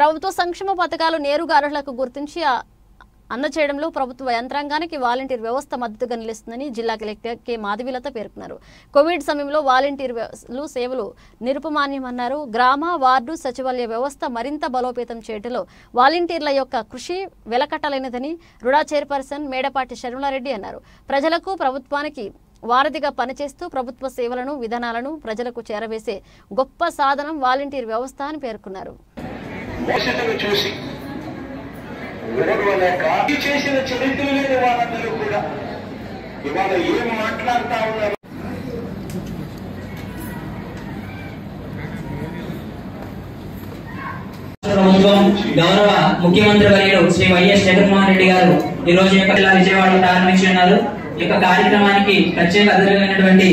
ప్రభుత్వ సంక్షేమ పథకాలు నేరుగా అర్హులకు గుర్తించి ఆ- అందచేయడంలో ప్రభుత్వ యంత్రాంగానికి వాలంటీర్ వ్యవస్థ మద్దతుగా నిలుస్తుందని జిల్లా కలెక్టర్ కె మాధవిలత పేర్కొన్నారు కోవిడ్ సమయంలో వాలంటీర్ వ్యవస్థలు సేవలు నిరుపమాన్యమన్నారు గ్రామ వార్డు సచివాలయ వ్యవస్థ మరింత బలోపేతం చేయడంలో వాలంటీర్ల యొక్క కృషి వెలకట్టలేనిదని రుడా చైర్పర్సన్ మేడపాటి శర్మలారెడ్డి అన్నారు ప్రజలకు ప్రభుత్వానికి వారధిగా పనిచేస్తూ ప్రభుత్వ సేవలను విధానాలను ప్రజలకు చేరవేసే గొప్ప సాధనం వాలంటీర్ వ్యవస్థ అని పేర్కొన్నారు మోసతను చూసి ఓర్వలేక ఈ చేసిన చరిత్ర లేని వాళ్ళందరూ కూడా ఇవాళ ఏం మాట్లాడుతా ఉన్నారు ప్రభుత్వం గౌరవ ముఖ్యమంత్రి వర్యులు శ్రీ వైఎస్ జగన్మోహన్ రెడ్డి గారు ఈ రోజు యొక్క జిల్లా విజయవాడలో ప్రారంభించి ఉన్నారు ఈ యొక్క కార్యక్రమానికి ప్రత్యేక అతిథులైనటువంటి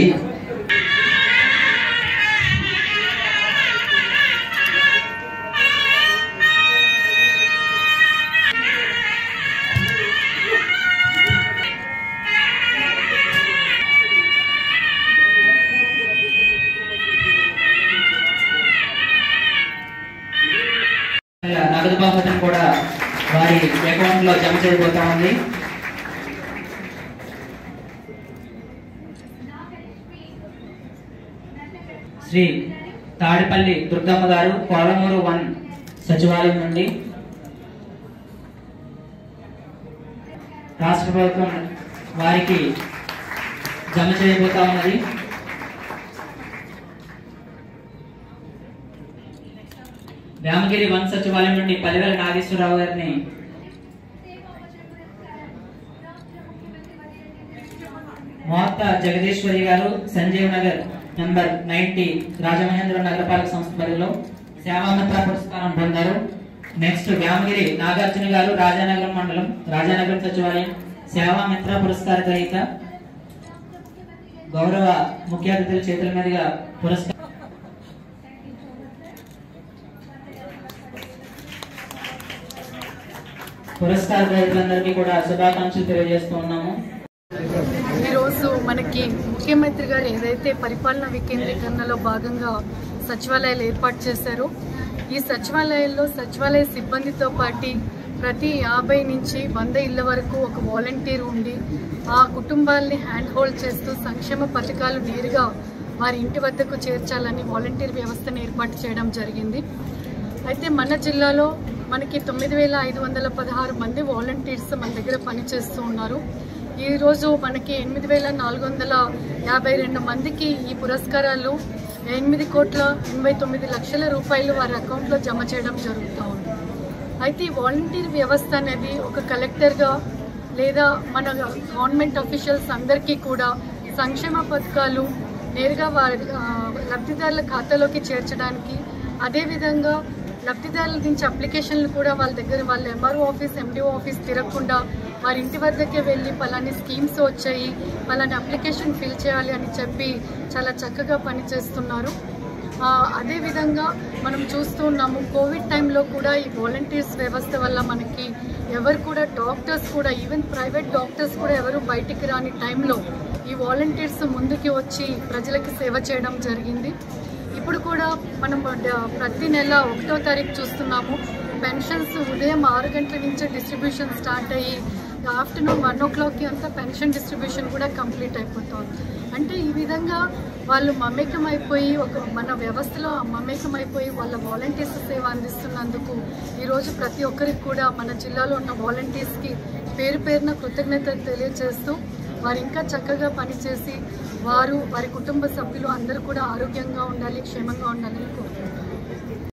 నగదు బహుమతిని కూడా వారి అకౌంట్ లో జమ చేయబోతా ఉంది శ్రీ తాడిపల్లి దుర్గమ్మ గారు కోలమూరు వన్ సచివాలయం నుండి రాష్ట్ర ప్రభుత్వం వారికి జమ చేయబోతా ఉన్నది రామగిరి వన్ సచివాలయం నుండి పలివేల నాగేశ్వరరావు గారిని మోత్త జగదీశ్వరి గారు సంజీవ్ నగర్ నంబర్ నైన్టీ రాజమహేంద్ర నగరపాలక సంస్థ పరిధిలో సేవామిత్ర పురస్కారం పొందారు నెక్స్ట్ రామగిరి నాగార్జున గారు రాజానగరం మండలం రాజానగరం సచివాలయం సేవామిత్ర పురస్కార గ్రహీత గౌరవ ముఖ్య అతిథుల చేతుల మీదుగా పురస్కారం పురస్కార గ్రహీతలందరికీ కూడా శుభాకాంక్షలు తెలియజేస్తూ ఉన్నాము ఈరోజు మనకి ముఖ్యమంత్రి గారు ఏదైతే పరిపాలన వికేంద్రీకరణలో భాగంగా సచివాలయాలు ఏర్పాటు చేశారో ఈ సచివాలయాల్లో సచివాలయ సిబ్బందితో పాటు ప్రతి యాభై నుంచి వంద ఇళ్ల వరకు ఒక వాలంటీర్ ఉండి ఆ కుటుంబాల్ని హ్యాండ్ హోల్డ్ చేస్తూ సంక్షేమ పథకాలు నేరుగా వారి ఇంటి వద్దకు చేర్చాలని వాలంటీర్ వ్యవస్థను ఏర్పాటు చేయడం జరిగింది అయితే మన జిల్లాలో మనకి తొమ్మిది వేల ఐదు వందల పదహారు మంది వాలంటీర్స్ మన దగ్గర పనిచేస్తూ ఉన్నారు ఈరోజు మనకి ఎనిమిది వేల నాలుగు వందల యాభై రెండు మందికి ఈ పురస్కారాలు ఎనిమిది కోట్ల ఎనభై తొమ్మిది లక్షల రూపాయలు వారి అకౌంట్లో జమ చేయడం జరుగుతూ ఉంది అయితే ఈ వాలంటీర్ వ్యవస్థ అనేది ఒక కలెక్టర్గా లేదా మన గవర్నమెంట్ అఫీషియల్స్ అందరికీ కూడా సంక్షేమ పథకాలు నేరుగా వారి ఆ, లబ్ధిదారుల ఖాతాలోకి చేర్చడానికి అదేవిధంగా లబ్ధిదారుల నుంచి అప్లికేషన్లు కూడా వాళ్ళ దగ్గర వాళ్ళ ఎంఆర్ఓ ఆఫీస్ ఎండిఓ ఆఫీస్ తిరగకుండా వారి ఇంటి వద్దకే వెళ్ళి పలాని స్కీమ్స్ వచ్చాయి పలాని అప్లికేషన్ ఫిల్ చేయాలి అని చెప్పి చాలా చక్కగా పనిచేస్తున్నారు ఆ, అదేవిధంగా మనం చూస్తూ ఉన్నాము కోవిడ్ టైంలో కూడా ఈ వాలంటీర్స్ వ్యవస్థ వల్ల మనకి ఎవరు కూడా డాక్టర్స్ కూడా ఈవెన్ ప్రైవేట్ డాక్టర్స్ కూడా ఎవరు బయటికి రాని టైంలో ఈ వాలంటీర్స్ ముందుకి వచ్చి ప్రజలకి సేవ చేయడం జరిగింది ఇప్పుడు కూడా మనం డ- ప్రతి నెల ఒకటో తారీఖు చూస్తున్నాము పెన్షన్స్ ఉదయం ఆరు గంటల నుంచి డిస్ట్రిబ్యూషన్ స్టార్ట్ అయ్యి ఆఫ్టర్నూన్ వన్ ఓ క్లాక్కి అంతా పెన్షన్ డిస్ట్రిబ్యూషన్ కూడా కంప్లీట్ అయిపోతుంది అంటే ఈ విధంగా వాళ్ళు మమేకం అయిపోయి ఒక మన వ్యవస్థలో మమేకం అయిపోయి వాళ్ళ వాలంటీర్స్ సేవ అందిస్తున్నందుకు ఈరోజు ప్రతి ఒక్కరికి కూడా మన జిల్లాలో ఉన్న వాలంటీర్స్కి పేరు పేరున కృతజ్ఞతలు తెలియజేస్తూ వారు ఇంకా చక్కగా పనిచేసి వారు వారి కుటుంబ సభ్యులు అందరూ కూడా ఆరోగ్యంగా ఉండాలి క్షేమంగా ఉండాలని కోరుకుంటున్నాను